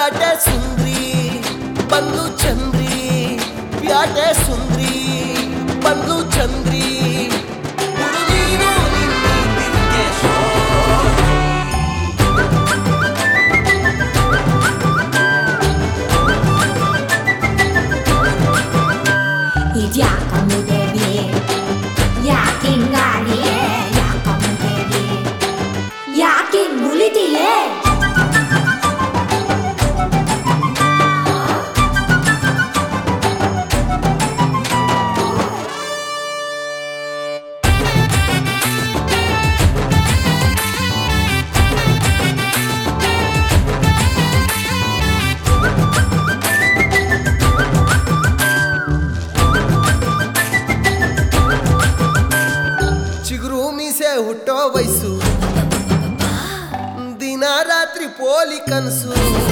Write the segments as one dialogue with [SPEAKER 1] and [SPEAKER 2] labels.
[SPEAKER 1] ಪ್ಯಾಟೆ ಸುಂದ್ರಿ ಬಂದ್ಲು ಚಂದ್ರಿ ಪ್ಯಾಟೆ ಸುಂದ್ರಿ ಬಂದ್ಲು ಚಂದ್ರಿ ಹುಡುಗೀನು ನಿನ್ನೀತಿಗೆ ಶೋಧಿ.
[SPEAKER 2] ಇದ್ಯಾಕ ಮುದೇವಿ ಯಾಕಿಂಗಾಡಿ ಯಾಕ ಮುದೇವಿ ಯಾಕಿಂಗ್ ಮುಲಿದೀಯೇ
[SPEAKER 1] ಚಿಗುರು ಮೀಸೆ ಹುಟ್ಟೋ ವಯಸ್ಸು ದಿನ ರಾತ್ರಿ ಪೋಲಿ ಕನಸು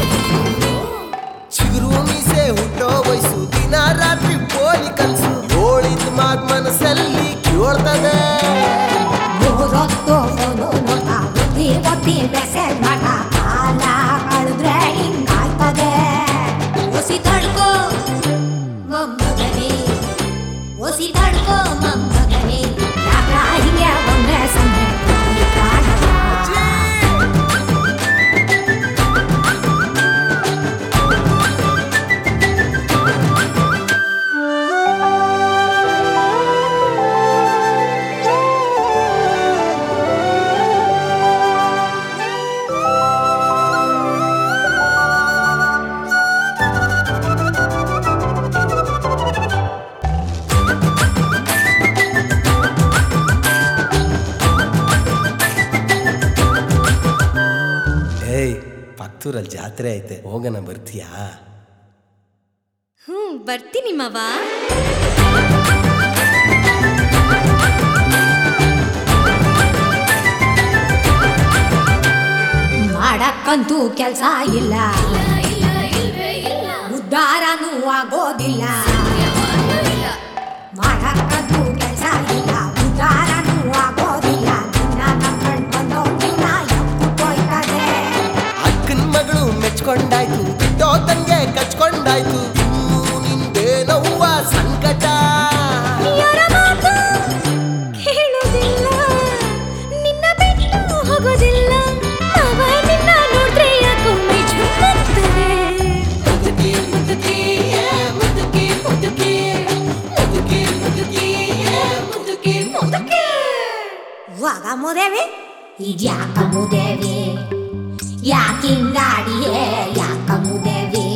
[SPEAKER 1] ಚಿಗುರು ಮೀಸೆ ಹುಟ್ಟೋ ವಯಸ್ಸು ದಿನ ರಾತ್ರಿ ಪೋಲಿ ಕನಸು ಹೋಳಿದ ಮಾತ್ ಮನಸ್ಸಲ್ಲಿ ಕೇಳ್ತದೆ
[SPEAKER 2] ಮೂರೊತ್ತು ಫೋನು ನೋಟ ಬುದ್ಧಿ ಒತ್ತಿ ಮೆಸೇಜ್ ಮಾಡ ಕಾಲ ಕಳೆದ್ರೆ ಹಿಂಗಾಯ್ತದೆ ಒಸಿ ತಡ್ಕೋ ಮೊಮ್ಮಗನೇ ಒಸಿ ತಡ್ಕೋ ಮೊಮ್ಮಗನೇ ಯಾಕ ಹಿಂಗೆ ಒಮ್ಮೆ ಸೊನ್ನೆ ಈ ಪ್ರಾಣದ
[SPEAKER 1] ಏಯ್ ಪತ್ತೂರಲ್ಲಿ ಜಾತ್ರೆ ಐತೆ ಹೋಗೋಣ ಬರ್ತೀಯಾ
[SPEAKER 3] ಹ್ಞೂ ಬರ್ತೀನಿ ಮಾವ
[SPEAKER 2] ಮಾಡಕ್ಕಂತೂ ಕೆಲ್ಸ ಇಲ್ಲ ಉದ್ಧಾರನೂ ಆಗೋದಿಲ್ಲ ಮಾಡಕ್ಕಂತೂ ಕೆಲ್ಸ ಇಲ್ಲ ಉದ್ಧಾರನೂ ಆಗೋದಿಲ್ಲ ನಿನ್ನ ನಂಬ್ಕೊಂಡ್ ಬಂದೋನ್ ಜೀವ್ನ ಎಪ್ಪುಕೊಯ್ತದೆ.
[SPEAKER 1] ಅಕ್ಕನ ಮಗಳು ಮೆಚ್ಕೊಂಡಾಯ್ತು ಬಿಟ್ಟೋ ತಂಗೆ ಕಚ್ಕೊಂಡಾಯ್ತು ಇನ್ನು ನಿಂದೇನವ್ವ ಸಂಕಟ
[SPEAKER 3] ಯಾರ ಮಾತು ಕೇಳೋದಿಲ್ಲ ನಿನ್ನ ಬಿಟ್ಟು ಹೋಗೋದಿಲ್ಲ ಮಾವ ನಿನ್ನ ನೋಡ್ರೆ ಯಾಕೋ ಮೈ ಜುಮ್ಮುತ್ತದೆ.
[SPEAKER 2] ವಾಗ ಮುದೇವಿ ಇದ್ಯಾಕ ಮುದೇವಿ ಯಾಕಿಂಗಾಡಿಯೇ ಯಾಕ ಮುದೇವಿ